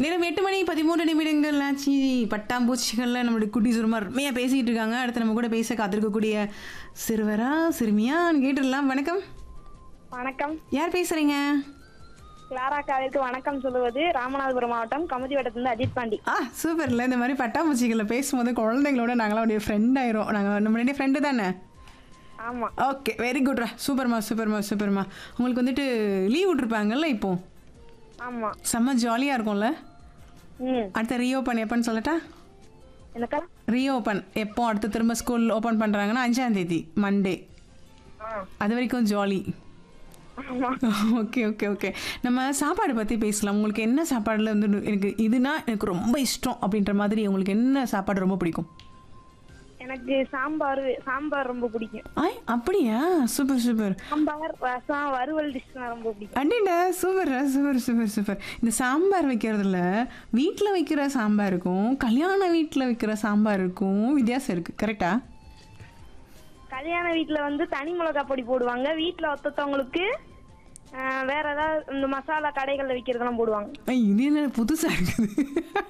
நேரம் எட்டு மணி பதிமூன்று நிமிடங்கள் ஆச்சு பட்டாம்பூச்சிகளில் நம்மளுடைய குட்டி சுருமா அருமையாக பேசிகிட்டு இருக்காங்க அடுத்து நம்ம கூட பேச காத்திருக்கக்கூடிய சிறுவரா சிறுமியான்னு கேட்டுடலாம் வணக்கம் வணக்கம் யார் பேசுகிறீங்க கிளாரா காவிற்கு வணக்கம் சொல்லுவது ராமநாதபுரம் மாவட்டம் கமுதி வட்டத்திலிருந்து அஜித் பாண்டி ஆ சூப்பர்ல இந்த மாதிரி பட்டாம்பூச்சிகளை பேசும்போது குழந்தைங்களோட நாங்களாம் அப்படியே ஃப்ரெண்ட் ஆயிரும் நாங்கள் நம்மளுடைய ஃப்ரெண்டு தானே ஆமா ஓகே வெரி குட்ரா சூப்பர்மா சூப்பர்மா சூப்பர்மா உங்களுக்கு வந்துட்டு லீவ் விட்ருப்பாங்கல்ல இப்போ ஆமா செம்ம ஜாலியாக இருக்கும்ல ம் அடுத்த ரீஓப்பன் எப்போன்னு சொல்லட்டா எனக்கா ரீஓப்பன் எப்போ அடுத்து திரும்ப ஸ்கூல் ஓப்பன் பண்ணுறாங்கன்னா அஞ்சாம் தேதி மண்டே ஆ அது வரைக்கும் ஜாலி ஆமா ஓகே ஓகே ஓகே நம்ம சாப்பாடு பற்றி பேசலாம் உங்களுக்கு என்ன சாப்பாடில் வந்து எனக்கு இதுனா எனக்கு ரொம்ப இஷ்டம் அப்படின்ற மாதிரி உங்களுக்கு என்ன சாப்பாடு ரொம்ப பிடிக்கும் எனக்கு சாம்பார் சாம்பார் ரொம்ப பிடிக்கும் ஆய் அப்படியா சூப்பர் சூப்பர் சாம்பார் ரசம் வறுவல் டிஷ்னா ரொம்ப பிடிக்கும் அண்டிண்டா சூப்பர் சூப்பர் சூப்பர் சூப்பர் இந்த சாம்பார் வைக்கிறதுல வீட்டில் வைக்கிற சாம்பாருக்கும் கல்யாண வீட்டில் வைக்கிற சாம்பாருக்கும் வித்தியாசம் இருக்குது கரெக்டா கல்யாண வீட்ல வந்து தனி மிளகா பொடி போடுவாங்க வீட்ல ஒத்தத்தவங்களுக்கு வேற ஏதாவது இந்த மசாலா கடைகள்ல விற்கிறதெல்லாம் போடுவாங்க ஐய், இது என்ன புதுசாக இருக்குது